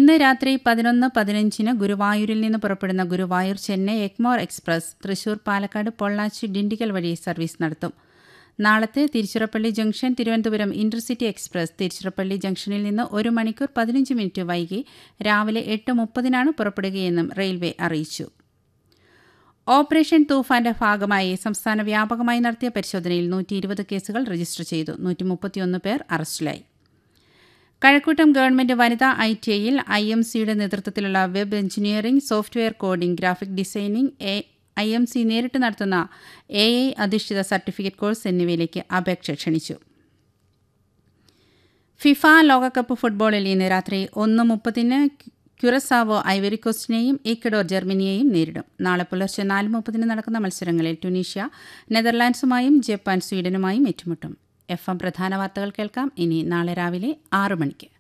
ഇന്ന് രാത്രി പതിനൊന്ന് പതിനഞ്ചിന് ഗുരുവായൂരിൽ നിന്ന് പുറപ്പെടുന്ന ഗുരുവായൂർ ചെന്നൈ എഗ്മോർ എക്സ്പ്രസ് തൃശൂർ പാലക്കാട് പൊള്ളാച്ചി ഡിണ്ടിഗൽ വഴി സർവീസ് നടത്തും നാളത്തെ Tiruchirappalli junction Thiruvananthapuram intercity express Tiruchirappalli ജംഗ്ഷനിൽ നിന്ന് ഒരു മണിക്കൂർ പതിനഞ്ച് മിനിറ്റ് വൈകി രാവിലെ എട്ട് മുപ്പതിനാണ് പുറപ്പെടുകയെന്നും റെയിൽവേ അറിയിച്ചു ഓപ്പറേഷൻ തൂഫാന്റെ ഭാഗമായി സംസ്ഥാന വ്യാപകമായി നടത്തിയ പരിശോധനയിൽ നൂറ്റി ഇരുപത് കേസുകൾ രജിസ്റ്റർ ചെയ്തു നൂറ്റി മുപ്പത്തിയൊന്ന് പേർ അറസ്റ്റിലായി കഴക്കൂട്ടം ഗവൺമെന്റ് വനിതാ ഐ ടി ഐയിൽ ഐ എം സിയുടെ നേതൃത്വത്തിലുള്ള web engineering software coding graphic designing A I M C നേരിട്ട് നടത്തുന്ന എ ഐ അധിഷ്ഠിത സർട്ടിഫിക്കറ്റ് കോഴ്സ് എന്നിവയിലേക്ക് അപേക്ഷ ക്ഷണിച്ചു ഫിഫ ലോകകപ്പ് ഫുട്ബോളിൽ ഇന്ന് രാത്രി ഒന്ന് മുപ്പതിന് ക്യുറസാവോ ഐവറിക്കോസ്റ്റിനെയും ഈക്വഡോർ ജർമ്മനിയെയും നേരിടും നാളെ പുലർച്ചെ നാല് മുപ്പതിന് നടക്കുന്ന മത്സരങ്ങളിൽ ടുണീഷ്യ നെതർലാൻഡ്സുമായും ജപ്പാൻ സ്വീഡനുമായും ഏറ്റുമുട്ടും എഫ് എം പ്രധാന വാർത്തകൾ കേൾക്കാം ഇനി നാളെ രാവിലെ ആറു മണിക്ക്